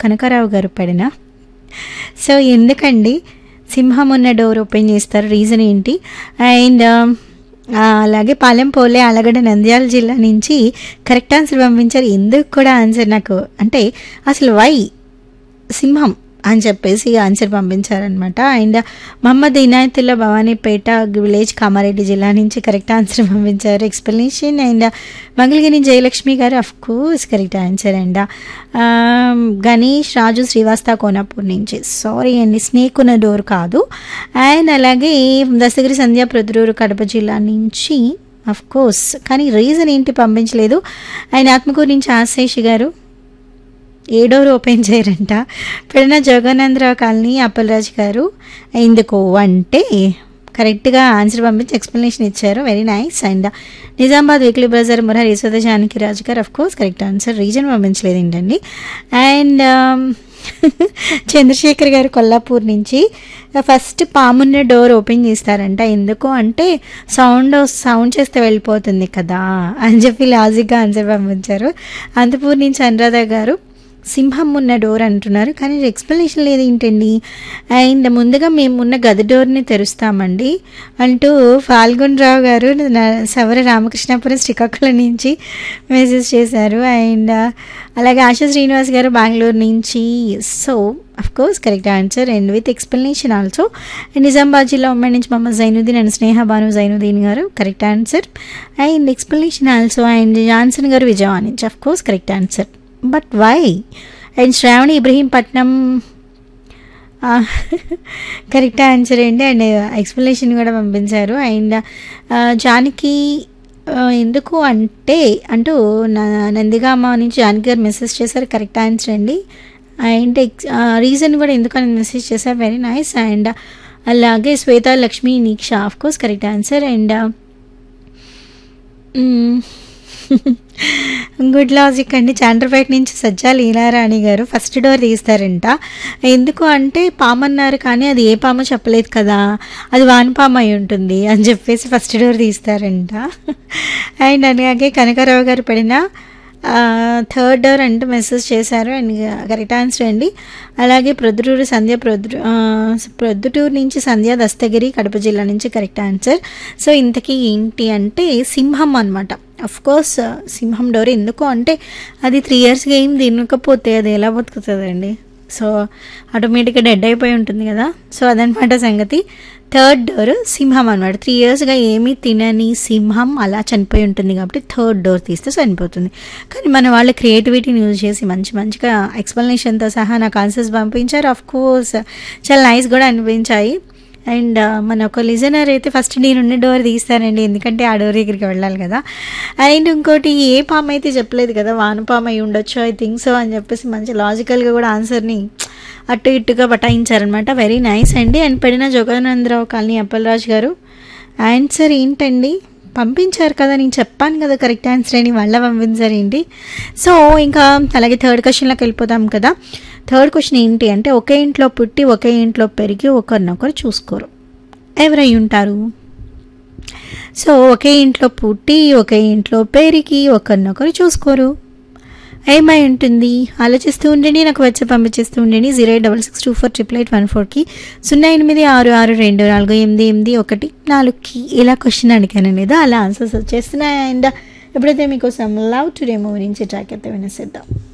కనకారావు గారు పడిన సో ఎందుకండి సింహం ఉన్న డోర్ ఓపెన్ చేస్తారు రీజన్ ఏంటి అండ్ అలాగే పాలెం పోలే అలగడ నంద్యాల జిల్లా నుంచి కరెక్ట్ ఆన్సర్ పంపించారు ఎందుకు కూడా ఆన్సర్ నాకు అంటే అసలు వై సింహం అని చెప్పేసి ఆన్సర్ పంపించారనమాట అండ్ మహమ్మద్ ఇనాయతుల్లా భవానీపేట విలేజ్ కామారెడ్డి జిల్లా నుంచి కరెక్ట్ ఆన్సర్ పంపించారు explanation and Mangalagiri Jayalakshmi garu of course correct answer and Ganesh Raju Srivasta Konapur నుంచి సారీ అండి స్నేక్ ఉన్న డోర్ కాదు అండ్ అలాగే దస్తగిరి సంధ్య ప్రొద్దురూరు కడప జిల్లా నుంచి అఫ్ కోర్స్ కానీ రీజన్ ఏంటి పంపించలేదు ఆయన ఆత్మకూరు నుంచి ఆశేష్ గారు ఏ డోర్ ఓపెన్ చేయరంట పెడిన జగన్నాథరావు కాలనీ అప్పలరాజు గారు ఎందుకు అంటే కరెక్ట్గా ఆన్సర్ పంపించి ఎక్స్ప్లెనేషన్ ఇచ్చారు very nice and Nizamabad weekly bazaar Murahari Yashoda Janaki Raju garu of course correct answer reason పంపించలేదు ఏంటండి అండ్ చంద్రశేఖర్ గారు కొల్లాపూర్ నుంచి ఫస్ట్ పామున్న డోర్ ఓపెన్ చేస్తారంట ఎందుకు అంటే సౌండ్ సౌండ్ చేస్తే వెళ్ళిపోతుంది కదా అని చెప్పి లాజిక్గా ఆన్సర్ పంపించారు అంతపూర్ నుంచి అనురాధ గారు సింహం ఉన్న డోర్ అంటున్నారు కానీ ఎక్స్ప్లెనేషన్ లేదు ఏంటండి అండ్ ముందుగా మేము ఉన్న గది డోర్ని తెరుస్తామండి అంటూ ఫాల్గున్ రావు గారు నా- సవర రామకృష్ణాపురం శ్రీకాకుళం నుంచి మెసేజ్ చేశారు అండ్ అలాగే ఆశా శ్రీనివాస్ గారు బెంగళూరు నుంచి so of course correct answer and with explanation also Nizamabad జిల్లా ఉమ్మడి నుంచి Mohammed Zainuddin and Sneha Bhanu Zainuddin garu correct answer and explanation also and Johnson garu Vijayawada నుంచి of course correct answer but why and Shravani Ibrahimpatnam correct answer అండి అండ్ ఎక్స్ప్లెనేషన్ కూడా పంపించారు అండ్ జానకి ఆ, ఎందుకు అంటే అంటూ నా- నందిగామ నుంచి జానకి గారు మెసేజ్ చేశారు కరెక్ట్ ఆన్సర్ అండి అండ్ ఎక్స్ రీజన్ కూడా ఎందుకని మెసేజ్ చేశారు వెరీ నైస్ అండ్ అలాగే శ్వేత లక్ష్మి నీక్ష of course correct answer and good logic అండి చాండ్రపేట నుంచి సజ్జా లీలారాణి గారు ఫస్ట్ డోర్ తీస్తారంట ఎందుకు అంటే పాము అన్నారు కానీ అది ఏ పాము చెప్పలేదు కదా అది వానపాము అయి ఉంటుంది అని చెప్పేసి ఫస్ట్ డోర్ తీస్తారంట అండ్ అలాగే కనకారావు గారు పడిన థర్డ్ డోర్ అంటూ మెసేజ్ చేశారు అండ్ కరెక్ట్ ఆన్సర్ అండి అలాగే ప్రొద్దుటూరు సంధ్య ప్రొద్దు ఆ, ప్రొద్దుటూరు నుంచి సంధ్య దస్తగిరి కడప జిల్లా నుంచి కరెక్ట్ ఆన్సర్ సో ఇంతకీ ఏంటి అంటే సింహం అనమాట అఫ్ కోర్స్ సింహం డోర్ ఎందుకు అంటే అది త్రీ ఇయర్స్ గేమ్ తినకపోతే అది ఎలా బతుకుతుందండి సో ఆటోమేటిక్గా డెడ్ అయిపోయి ఉంటుంది కదా సో అదనమాట సంగతి థర్డ్ డోర్ సింహం అనమాట త్రీ ఇయర్స్గా ఏమీ తినని సింహం అలా చనిపోయి ఉంటుంది కాబట్టి థర్డ్ డోర్ తీస్తే చనిపోతుంది కానీ మన వాళ్ళ క్రియేటివిటీని యూజ్ చేసి మంచి మంచిగా ఎక్స్ప్లెనేషన్తో సహా నాకు ఆన్సర్స్ పంపించారు ఆఫ్ కోర్స్ చాలా నైస్ కూడా అనిపించాయి అండ్ మన ఒక లిజనర్ అయితే ఫస్ట్ నేనున్న డోర్ తీస్తానండి ఎందుకంటే ఆ డోర్ దగ్గరికి వెళ్ళాలి కదా అండ్ ఇంకోటి ఏ పాము అయితే చెప్పలేదు కదా వానపాము అయి ఉండొచ్చు ఐ థింక్ సో అని చెప్పేసి మంచి లాజికల్గా కూడా ఆన్సర్ని అటు ఇటుగా బటాయించారనమాట వెరీ నైస్ అండి అండ్ పడిన జోగానందరావు కాలనీ అప్పలరాజు గారు ఆన్సర్ ఏంటండి పంపించారు కదా నేను చెప్పాను కదా కరెక్ట్ ఆన్సర్ అని మళ్ళీ పంపించారు ఏంటి సో ఇంకా అలాగే థర్డ్ క్వశ్చన్లోకి వెళ్ళిపోతాం కదా థర్డ్ క్వశ్చన్ ఏంటి అంటే ఒకే ఇంట్లో పుట్టి ఒకే ఇంట్లో పెరిగి ఒకరినొకరు చూసుకోరు ఎవరై ఉంటారు సో ఒకే ఇంట్లో పుట్టి ఒకే ఇంట్లో పెరిగి ఒకరినొకరు చూసుకోరు ఏమై ఉంటుంది ఆలోచిస్తూ ఉండండి నాకు వచ్చి పంపించేస్తూ ఉండండి zero eight double six two four triple eight one ఫోర్కి సున్నా ఎనిమిది ఆరు ఆరు రెండు నాలుగు ఎనిమిది ఎనిమిది ఒకటి నాలుగుకి ఇలా క్వశ్చన్ అడిగాను లేదా అలా ఆన్సర్స్ వచ్చేస్తున్నాయి అండ్ ఎప్పుడైతే మీకోసం లవ్ టుడే మూవీ నుంచి ట్రాక్ అయితే వినేసేద్దాం